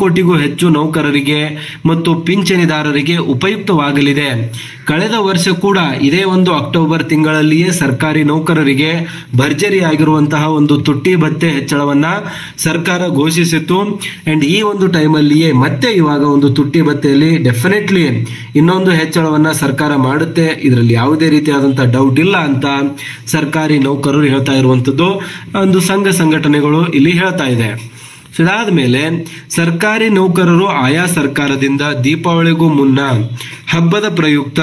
ಕೋಟಿಗೂ ಹೆಚ್ಚು ನೌಕರರಿಗೆ ಮತ್ತು ಪಿಂಚಣಿದಾರರಿಗೆ ಉಪಯುಕ್ತವಾಗಲಿದೆ ಕಳೆದ ವರ್ಷ ಕೂಡ ಇದೇ ಒಂದು ಅಕ್ಟೋಬರ್ ತಿಂಗಳಲ್ಲಿಯೇ ಸರ್ಕಾರಿ ನೌಕರರಿಗೆ ಭರ್ಜರಿಯಾಗಿರುವಂತಹ ಒಂದು ತುಟ್ಟಿ ಭತ್ಯೆ ಹೆಚ್ಚಳವನ್ನ ಸರ್ಕಾರ ಘೋಷಿಸಿತ್ತು ಅಂಡ್ ಈ ಒಂದು ಟೈಮಲ್ಲಿಯೇ ಮತ್ತೆ ಇವಾಗ ಒಂದು ತುಟ್ಟಿ ಭತ್ಯೆಯಲ್ಲಿ ಡೆಫಿನೆಟ್ಲಿ ಇನ್ನೊಂದು ಹೆಚ್ಚಳವನ್ನ ಸರ್ಕಾರ ಮಾಡುತ್ತೆ ಇದರಲ್ಲಿ ಯಾವುದೇ ರೀತಿಯಾದಂತಹ ಡೌಟ್ ಇಲ್ಲ ಅಂತ ಸರ್ಕಾರಿ ನೌಕರರು ಹೇಳ್ತಾ ಇರುವಂತದ್ದು ಒಂದು ಸಂಘ ಸಂಘಟನೆಗಳು ಇಲ್ಲಿ ಹೇಳ್ತಾ ಇದೆ ಸೊ ಇದಾದ್ಮೇಲೆ ಸರ್ಕಾರಿ ನೌಕರರು ಆಯಾ ಸರ್ಕಾರದಿಂದ ದೀಪಾವಳಿಗೂ ಮುನ್ನ ಹಬ್ಬದ ಪ್ರಯುಕ್ತ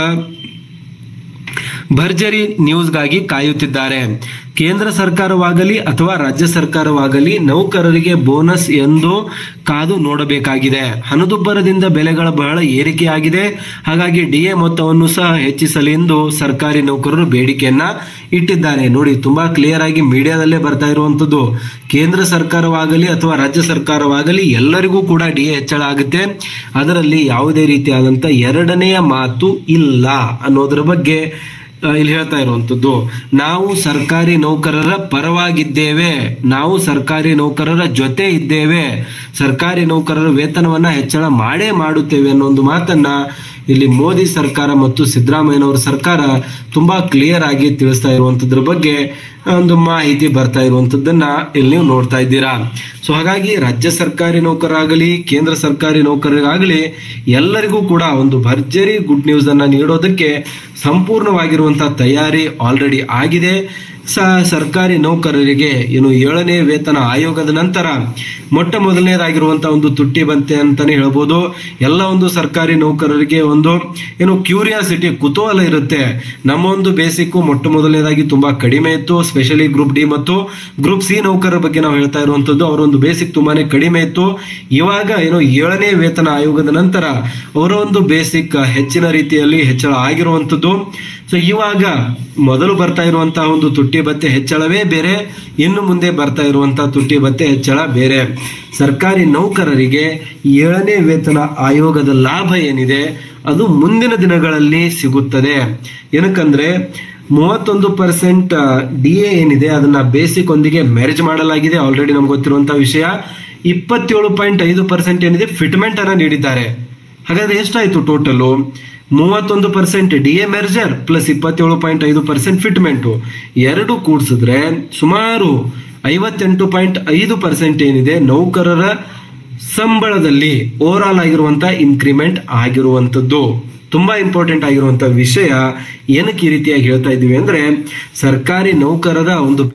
ಭರ್ಜರಿ ನ್ಯೂಸ್ಗಾಗಿ ಕಾಯುತ್ತಿದ್ದಾರೆ ಕೇಂದ್ರ ಸರ್ಕಾರವಾಗಲಿ ಅಥವಾ ರಾಜ್ಯ ಸರ್ಕಾರವಾಗಲಿ ನೌಕರರಿಗೆ ಬೋನಸ್ ಎಂದು ಕಾದು ನೋಡಬೇಕಾಗಿದೆ ಹಣದುಬ್ಬರದಿಂದ ಬೆಲೆಗಳ ಬಹಳ ಏರಿಕೆಯಾಗಿದೆ ಹಾಗಾಗಿ ಡಿಎ ಮೊತ್ತವನ್ನು ಸಹ ಹೆಚ್ಚಿಸಲಿ ಎಂದು ಸರ್ಕಾರಿ ನೌಕರರು ಬೇಡಿಕೆಯನ್ನ ಇಟ್ಟಿದ್ದಾರೆ ನೋಡಿ ತುಂಬಾ ಕ್ಲಿಯರ್ ಆಗಿ ಮೀಡಿಯಾದಲ್ಲೇ ಬರ್ತಾ ಇರುವಂತದ್ದು ಕೇಂದ್ರ ಸರ್ಕಾರವಾಗಲಿ ಅಥವಾ ರಾಜ್ಯ ಸರ್ಕಾರವಾಗಲಿ ಎಲ್ಲರಿಗೂ ಕೂಡ ಡಿಎ ಹೆಚ್ಚಳ ಆಗುತ್ತೆ ಅದರಲ್ಲಿ ಯಾವುದೇ ರೀತಿಯಾದಂತ ಎರಡನೆಯ ಮಾತು ಇಲ್ಲ ಅನ್ನೋದ್ರ ಬಗ್ಗೆ ಆ, ಇಲ್ಲಿ ಹೇಳ್ತಾ ಇರುವಂತದ್ದು ನಾವು ಸರ್ಕಾರಿ ನೌಕರರ ಪರವಾಗಿದ್ದೇವೆ ನಾವು ಸರ್ಕಾರಿ ನೌಕರರ ಜೊತೆ ಇದ್ದೇವೆ ಸರ್ಕಾರಿ ನೌಕರರ ವೇತನವನ್ನ ಹೆಚ್ಚಳ ಮಾಡೇ ಮಾಡುತ್ತೇವೆ ಅನ್ನೋ ಒಂದು ಮಾತನ್ನ ಇಲ್ಲಿ ಮೋದಿ ಸರ್ಕಾರ ಮತ್ತು ಸಿದ್ದರಾಮಯ್ಯನವರ ಸರ್ಕಾರ ತುಂಬಾ ಕ್ಲಿಯರ್ ಆಗಿ ತಿಳಿಸ್ತಾ ಇರುವಂತದ್ರ ಬಗ್ಗೆ ಒಂದು ಮಾಹಿತಿ ಬರ್ತಾ ಇರುವಂತದ್ದನ್ನ ಇಲ್ಲಿ ನೀವು ನೋಡ್ತಾ ಇದ್ದೀರಾ ಸೊ ಹಾಗಾಗಿ ರಾಜ್ಯ ಸರ್ಕಾರಿ ನೌಕರಾಗಲಿ ಕೇಂದ್ರ ಸರ್ಕಾರಿ ನೌಕರರಾಗಲಿ ಎಲ್ಲರಿಗೂ ಕೂಡ ಒಂದು ಭರ್ಜರಿ ಗುಡ್ ನ್ಯೂಸ್ ಅನ್ನ ನೀಡೋದಕ್ಕೆ ಸಂಪೂರ್ಣವಾಗಿರುವಂತಹ ತಯಾರಿ ಆಲ್ರೆಡಿ ಆಗಿದೆ ಸ ಸರ್ಕಾರಿ ನೌಕರರಿಗೆ ಏನು ಏಳನೇ ವೇತನ ಆಯೋಗದ ನಂತರ ಮೊಟ್ಟ ಮೊದಲನೇದಾಗಿರುವಂತಹ ಒಂದು ತುಟ್ಟಿ ಬಂತೆ ಅಂತಾನೆ ಹೇಳ್ಬೋದು ಎಲ್ಲ ಒಂದು ಸರ್ಕಾರಿ ನೌಕರರಿಗೆ ಒಂದು ಏನು ಕ್ಯೂರಿಯಾಸಿಟಿ ಕುತೂಹಲ ಇರುತ್ತೆ ನಮ್ಮ ಒಂದು ಬೇಸಿಕ್ ಮೊಟ್ಟ ಮೊದಲನೇದಾಗಿ ತುಂಬಾ ಕಡಿಮೆ ಇತ್ತು ಸ್ಪೆಷಲಿ ಗ್ರೂಪ್ ಡಿ ಮತ್ತು ಗ್ರೂಪ್ ಸಿ ನೌಕರರ ಬಗ್ಗೆ ನಾವು ಹೇಳ್ತಾ ಇರುವಂತದ್ದು ಅವರ ಒಂದು ಬೇಸಿಕ್ ತುಂಬಾನೇ ಕಡಿಮೆ ಇತ್ತು ಇವಾಗ ಏನು ಏಳನೇ ವೇತನ ಆಯೋಗದ ನಂತರ ಅವರ ಒಂದು ಬೇಸಿಕ್ ಹೆಚ್ಚಿನ ರೀತಿಯಲ್ಲಿ ಹೆಚ್ಚಳ ಆಗಿರುವಂತದ್ದು ಸೊ ಇವಾಗ ಮೊದಲು ಬರ್ತಾ ಇರುವಂತಹ ಒಂದು ತುಟ್ಟಿ ಭತ್ಯೆ ಹೆಚ್ಚಳವೇ ಬೇರೆ ಇನ್ನು ಮುಂದೆ ಬರ್ತಾ ಇರುವಂತಹ ತುಟ್ಟಿ ಭತ್ಯೆ ಹೆಚ್ಚಳ ಬೇರೆ ಸರ್ಕಾರಿ ನೌಕರರಿಗೆ ಏಳನೇ ವೇತನ ಆಯೋಗದ ಲಾಭ ಏನಿದೆ ಅದು ಮುಂದಿನ ದಿನಗಳಲ್ಲಿ ಸಿಗುತ್ತದೆ ಏನಕ್ಕಂದ್ರೆ ಮೂವತ್ತೊಂದು ಪರ್ಸೆಂಟ್ ಡಿ ಎ ಏನಿದೆ ಅದನ್ನ ಬೇಸಿಕ್ ಒಂದಿಗೆ ಮ್ಯಾರೇಜ್ ಮಾಡಲಾಗಿದೆ ಆಲ್ರೆಡಿ ನಮ್ಗೆ ಗೊತ್ತಿರುವಂತಹ ವಿಷಯ ಇಪ್ಪತ್ತೇಳು ಪಾಯಿಂಟ್ ಐದು ಪರ್ಸೆಂಟ್ ಏನಿದೆ ಫಿಟ್ಮೆಂಟ್ ಅನ್ನ ನೀಡಿದ್ದಾರೆ ಹಾಗಾದ್ರೆ ಎಷ್ಟಾಯ್ತು ಟೋಟಲು ಮೂವತ್ತೊಂದು percent D A merger plus ಇಪ್ಪತ್ತೇಳು ಪಾಯಿಂಟ್ ಐದು ಪರ್ಸೆಂಟ್ ಫಿಟ್ಮೆಂಟು ಎರಡು ಕೂಡಿಸಿದ್ರೆ ಸುಮಾರು ಐವತ್ತೆಂಟು ಪಾಯಿಂಟ್ ಐದು ಪರ್ಸೆಂಟ್ ಏನಿದೆ ನೌಕರರ ಸಂಬಳದಲ್ಲಿ ಓವರ್ ಆಲ್ ಆಗಿರುವಂತಹ ಇನ್ಕ್ರಿಮೆಂಟ್ ಆಗಿರುವಂತದ್ದು ತುಂಬಾ ಇಂಪಾರ್ಟೆಂಟ್ ಆಗಿರುವಂತಹ ವಿಷಯ ಏನಕ್ಕೆ ಈ ರೀತಿಯಾಗಿ ಹೇಳ್ತಾ ಇದ್ದೀವಿ ಅಂದ್ರೆ ಸರ್ಕಾರಿ ನೌಕರರ ಒಂದು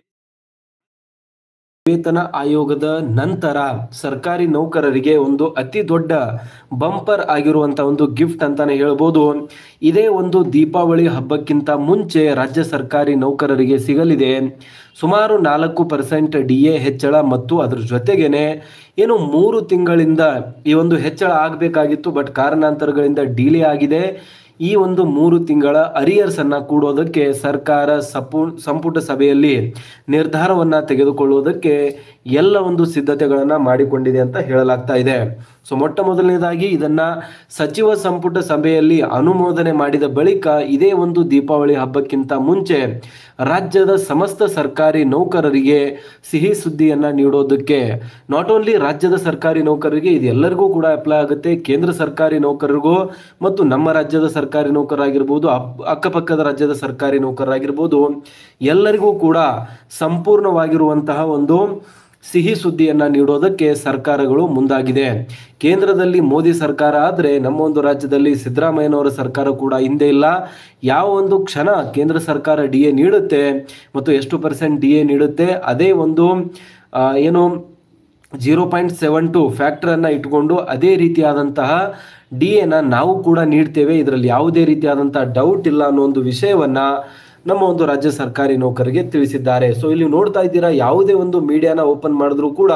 ವೇತನ ಆಯೋಗದ ನಂತರ ಸರ್ಕಾರಿ ನೌಕರರಿಗೆ ಒಂದು ಅತಿ ದೊಡ್ಡ ಬಂಪರ್ ಆಗಿರುವಂತ ಒಂದು ಗಿಫ್ಟ್ ಅಂತಾನೆ ಹೇಳ್ಬೋದು ಇದೇ ಒಂದು ದೀಪಾವಳಿ ಹಬ್ಬಕ್ಕಿಂತ ಮುಂಚೆ ರಾಜ್ಯ ಸರ್ಕಾರಿ ನೌಕರರಿಗೆ ಸಿಗಲಿದೆ ಸುಮಾರು ನಾಲ್ಕು ಪರ್ಸೆಂಟ್ ಡಿ ಎ ಹೆಚ್ಚಳ ಮತ್ತು ಅದ್ರ ಜೊತೆಗೇನೆ ಏನು ಮೂರು ತಿಂಗಳಿಂದ ಈ ಒಂದು ಹೆಚ್ಚಳ ಆಗಬೇಕಾಗಿತ್ತು ಬಟ್ ಕಾರಣಾಂತರಗಳಿಂದ ಡಿಲೇ ಆಗಿದೆ ಈ ಒಂದು ಮೂರು ತಿಂಗಳ ಅರಿಯರ್ಸ್ ಅನ್ನ ಕೂಡೋದಕ್ಕೆ ಸರ್ಕಾರ ಸಪು ಸಂಪುಟ ಸಭೆಯಲ್ಲಿ ನಿರ್ಧಾರವನ್ನ ತೆಗೆದುಕೊಳ್ಳುವುದಕ್ಕೆ ಎಲ್ಲ ಒಂದು ಸಿದ್ಧತೆಗಳನ್ನ ಮಾಡಿಕೊಂಡಿದೆ ಅಂತ ಹೇಳಲಾಗ್ತಾ ಇದೆ ಸೊ ಮೊಟ್ಟ ಮೊದಲನೇದಾಗಿ ಇದನ್ನ ಸಚಿವ ಸಂಪುಟ ಸಭೆಯಲ್ಲಿ ಅನುಮೋದನೆ ಮಾಡಿದ ಬಳಿಕ ಇದೇ ಒಂದು ದೀಪಾವಳಿ ಹಬ್ಬಕ್ಕಿಂತ ಮುಂಚೆ ರಾಜ್ಯದ ಸಮಸ್ತ ಸರ್ಕಾರಿ ನೌಕರರಿಗೆ ಸಿಹಿ ಸುದ್ದಿಯನ್ನ ನೀಡೋದಕ್ಕೆ ನಾಟ್ ಓನ್ಲಿ ರಾಜ್ಯದ ಸರ್ಕಾರಿ ನೌಕರರಿಗೆ ಇದು ಎಲ್ಲರಿಗೂ ಕೂಡ ಅಪ್ಲೈ ಆಗುತ್ತೆ ಕೇಂದ್ರ ಸರ್ಕಾರಿ ನೌಕರರಿಗೂ ಮತ್ತು ನಮ್ಮ ರಾಜ್ಯದ ಸರ್ಕಾರಿ ನೌಕರರಾಗಿರ್ಬೋದು ಅಪ್- ಅಕ್ಕಪಕ್ಕದ ರಾಜ್ಯದ ಸರ್ಕಾರಿ ನೌಕರರಾಗಿರ್ಬೋದು ಎಲ್ಲರಿಗೂ ಕೂಡ ಸಂಪೂರ್ಣವಾಗಿರುವಂತಹ ಒಂದು ಸಿಹಿ ಸುದ್ದಿಯನ್ನ ನೀಡೋದಕ್ಕೆ ಸರ್ಕಾರಗಳು ಮುಂದಾಗಿದೆ ಕೇಂದ್ರದಲ್ಲಿ ಮೋದಿ ಸರ್ಕಾರ ಆದ್ರೆ ನಮ್ಮ ಒಂದು ರಾಜ್ಯದಲ್ಲಿ ಸಿದ್ದರಾಮಯ್ಯನವರ ಸರ್ಕಾರ ಕೂಡ ಹಿಂದೆ ಇಲ್ಲ ಯಾವ ಒಂದು ಕ್ಷಣ ಕೇಂದ್ರ ಸರ್ಕಾರ ಡಿ ಎ ನೀಡುತ್ತೆ ಮತ್ತು ಎಷ್ಟು ಪರ್ಸೆಂಟ್ ಡಿ ಎ ನೀಡುತ್ತೆ ಅದೇ ಒಂದು ಆ, ಏನು zero point seven two factor ಅನ್ನ ಇಟ್ಕೊಂಡು ಅದೇ ರೀತಿಯಾದಂತಹ ಡಿ ಎನ ನಾವು ಕೂಡ ನೀಡ್ತೇವೆ ಇದರಲ್ಲಿ ಯಾವುದೇ ರೀತಿಯಾದಂತಹ ಡೌಟ್ ಇಲ್ಲ ಅನ್ನೋ ಒಂದು ವಿಷಯವನ್ನ ನಮ್ಮ ಒಂದು ರಾಜ್ಯ ಸರ್ಕಾರಿ ನೌಕರರಿಗೆ ತಿಳಿಸಿದ್ದಾರೆ ಸೊ ಇಲ್ಲಿ ನೋಡ್ತಾ ಇದ್ದೀರಾ ಯಾವುದೇ ಒಂದು ಮೀಡಿಯಾನ ಓಪನ್ ಮಾಡಿದ್ರು ಕೂಡ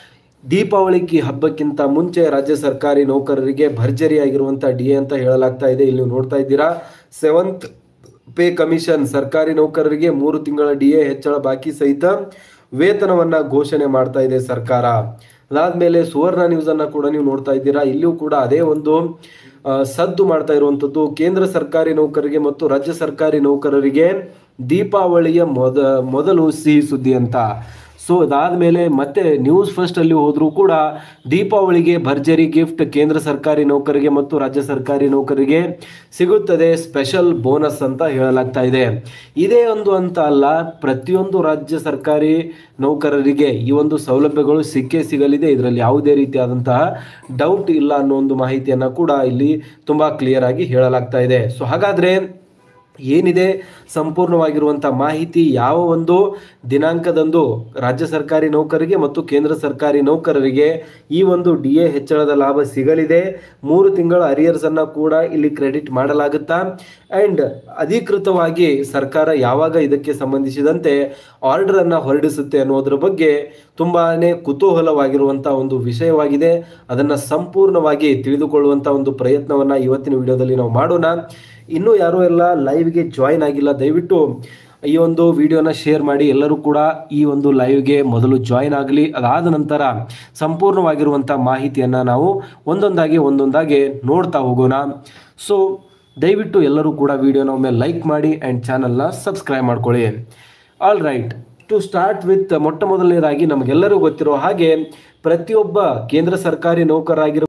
ದೀಪಾವಳಿ ಹಬ್ಬಕ್ಕಿಂತ ಮುಂಚೆ ರಾಜ್ಯ ಸರ್ಕಾರಿ ನೌಕರರಿಗೆ ಭರ್ಜರಿಯಾಗಿರುವಂತಹ ಡಿ ಎ ಅಂತ ಹೇಳಲಾಗ್ತಾ ಇದೆ ಇಲ್ಲಿ ನೀವು ನೋಡ್ತಾ ಇದ್ದೀರಾ ಸೆವೆಂತ್ ಪೇ ಕಮಿಷನ್ ಸರ್ಕಾರಿ ನೌಕರರಿಗೆ ಮೂರು ತಿಂಗಳ ಡಿ ಎ ಹೆಚ್ಚಳ ಬಾಕಿ ಸಹಿತ ವೇತನವನ್ನ ಘೋಷಣೆ ಮಾಡ್ತಾ ಇದೆ ಸರ್ಕಾರ ಅದಾದ್ಮೇಲೆ ಸುವರ್ಣ ನ್ಯೂಸ್ ಅನ್ನ ಕೂಡ ನೀವು ನೋಡ್ತಾ ಇದ್ದೀರಾ ಇಲ್ಲಿಯೂ ಕೂಡ ಅದೇ ಒಂದು ಆ, ಸದ್ದು ಮಾಡ್ತಾ ಇರುವಂತದ್ದು ಕೇಂದ್ರ ಸರ್ಕಾರಿ ನೌಕರರಿಗೆ ಮತ್ತು ರಾಜ್ಯ ಸರ್ಕಾರಿ ನೌಕರರಿಗೆ ದೀಪಾವಳಿಯ ಮೊದ ಮೊದಲು ಸಿಹಿ ಸುದ್ದಿ ಅಂತ ಸೊ ಅದಾದಮೇಲೆ ಮತ್ತೆ ನ್ಯೂಸ್ ಫಸ್ಟ್ ಅಲ್ಲಿ ಹೋದರೂ ಕೂಡ ದೀಪಾವಳಿಗೆ ಭರ್ಜರಿ ಗಿಫ್ಟ್ ಕೇಂದ್ರ ಸರ್ಕಾರಿ ನೌಕರಿಗೆ ಮತ್ತು ರಾಜ್ಯ ಸರ್ಕಾರಿ ನೌಕರಿಗೆ ಸಿಗುತ್ತದೆ ಸ್ಪೆಷಲ್ ಬೋನಸ್ ಅಂತ ಹೇಳಲಾಗ್ತಾ ಇದೆ ಇದೇ ಒಂದು ಅಂತ ಅಲ್ಲ ಪ್ರತಿಯೊಂದು ರಾಜ್ಯ ಸರ್ಕಾರಿ ನೌಕರರಿಗೆ ಈ ಒಂದು ಸೌಲಭ್ಯಗಳು ಸಿಕ್ಕೇ ಸಿಗಲಿದೆ ಇದರಲ್ಲಿ ಯಾವುದೇ ರೀತಿಯಾದಂತಹ ಡೌಟ್ ಇಲ್ಲ ಅನ್ನೋ ಒಂದು ಮಾಹಿತಿಯನ್ನು ಕೂಡ ಇಲ್ಲಿ ತುಂಬಾ ಕ್ಲಿಯರ್ ಆಗಿ ಹೇಳಲಾಗ್ತಾ ಇದೆ ಸೊ ಹಾಗಾದ್ರೆ ಏನಿದೆ ಸಂಪೂರ್ಣವಾಗಿರುವಂಥ ಮಾಹಿತಿ ಯಾವ ಒಂದು ದಿನಾಂಕದಂದು ರಾಜ್ಯ ಸರ್ಕಾರಿ ನೌಕರರಿಗೆ ಮತ್ತು ಕೇಂದ್ರ ಸರ್ಕಾರಿ ನೌಕರರಿಗೆ ಈ ಒಂದು ಡಿ ಎ ಹೆಚ್ಚಳದ ಲಾಭ ಸಿಗಲಿದೆ ಮೂರು ತಿಂಗಳ ಅರಿಯರ್ಸ್ ಅನ್ನ ಕೂಡ ಇಲ್ಲಿ ಕ್ರೆಡಿಟ್ ಮಾಡಲಾಗುತ್ತಾ ಅಂಡ್ ಅಧಿಕೃತವಾಗಿ ಸರ್ಕಾರ ಯಾವಾಗ ಇದಕ್ಕೆ ಸಂಬಂಧಿಸಿದಂತೆ ಆರ್ಡರ್ ಅನ್ನ ಹೊರಡಿಸುತ್ತೆ ಅನ್ನೋದ್ರ ಬಗ್ಗೆ ತುಂಬಾನೇ ಕುತೂಹಲವಾಗಿರುವಂತ ಒಂದು ವಿಷಯವಾಗಿದೆ ಅದನ್ನ ಸಂಪೂರ್ಣವಾಗಿ ತಿಳಿದುಕೊಳ್ಳುವಂತ ಒಂದು ಪ್ರಯತ್ನವನ್ನ ಇವತ್ತಿನ ವಿಡಿಯೋದಲ್ಲಿ ನಾವು ಮಾಡೋಣ ಇನ್ನೂ ಯಾರು ಎಲ್ಲ ಲೈವ್ಗೆ ಜಾಯಿನ್ ಆಗಿಲ್ಲ ದಯವಿಟ್ಟು ಈ ಒಂದು ವಿಡಿಯೋನ ಶೇರ್ ಮಾಡಿ ಎಲ್ಲರೂ ಕೂಡ ಈ ಒಂದು ಲೈವ್ಗೆ ಮೊದಲು ಜಾಯಿನ್ ಆಗಲಿ ಅದಾದ ನಂತರ ಸಂಪೂರ್ಣವಾಗಿರುವಂಥ ಮಾಹಿತಿಯನ್ನು ನಾವು ಒಂದೊಂದಾಗಿ ಒಂದೊಂದಾಗಿ ನೋಡ್ತಾ ಹೋಗೋಣ ಸೊ ದಯವಿಟ್ಟು ಎಲ್ಲರೂ ಕೂಡ ವಿಡಿಯೋನ ಒಮ್ಮೆ ಲೈಕ್ ಮಾಡಿ ಆ್ಯಂಡ್ ಚಾನಲ್ನ ಸಬ್ಸ್ಕ್ರೈಬ್ ಮಾಡ್ಕೊಳ್ಳಿ all right to start with ಮೊಟ್ಟ ಮೊದಲನೇದಾಗಿ ನಮಗೆಲ್ಲರೂ ಗೊತ್ತಿರೋ ಹಾಗೆ ಪ್ರತಿಯೊಬ್ಬ ಕೇಂದ್ರ ಸರ್ಕಾರಿ ನೌಕರರಾಗಿರೋ